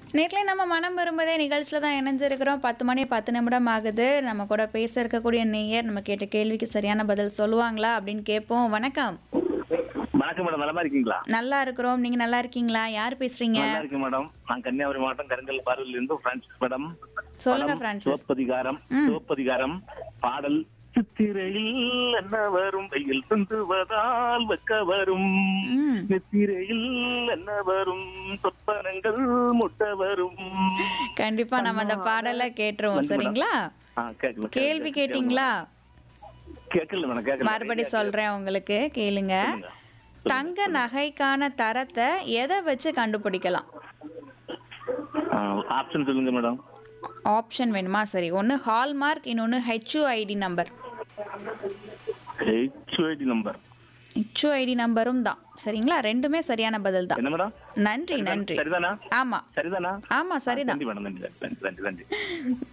நேர்ல நம்ம மனம் வரும்போதே நிகழ்ச்சியில் தான் இணைஞ்சிருக்கிறோம் பத்து மணி பத்து நிமிடம் ஆகுது நம்ம கூட பேச இருக்கக்கூடிய நேயர் நம்ம கேட்ட கேள்விக்கு சரியான பதில் சொல்லுவாங்களா அப்படின்னு கேட்போம் வணக்கம் வணக்கம் மேடம் நலமா இருக்கீங்களா நல்லா இருக்கிறோம் நீங்க நல்லா இருக்கீங்களா யார் பேசுறீங்க நல்லா இருக்கு மேடம் நான் கன்னியாகுமரி மாவட்டம் கருங்கல் பார்வையில் இருந்து பிரான்சிஸ் மேடம் சொல்லுங்க படம் பிரான்சிஸ் சிவப்பதிகாரம் சிவப்பதிகாரம் பாடல் சித்திரையில் என்ன வரும் வெயில் சிந்துவதால் வெக்க வரும் ம் நெத்திரையில் என்ன வரும் சொப்பனங்கள் முட்ட வரும் கண்டிப்பா நம்ம அந்த பாடலை கேட்டுருவோம் சரிங்களா ஆ, கேட்கல, கேள்வி கேட்கல, கேட்டிங்களா கேட்கல மேடம் கேட்கல மறுபடி சொல்றேன் உங்களுக்கு கேளுங்க தங்க நகைக்கான தரத்தை எதை வச்சு கண்டுபிடிக்கலாம் ஆப்ஷன் சொல்லுங்க மேடம் ஆப்ஷன் வேணுமா சரி ஒன்று ஹால்மார்க் இன்னொன்று HUID number HOD number HUID நம்பரும் தான் சரிங்களா ரெண்டுமே சரியான பதில் தான் என்ன மேடம் நன்றி நன்றி சரிதானா ஆமா சரிதானா ஆமா சரிதான் நன்றி மேடம் நன்றி நன்றி நன்றி நன்றி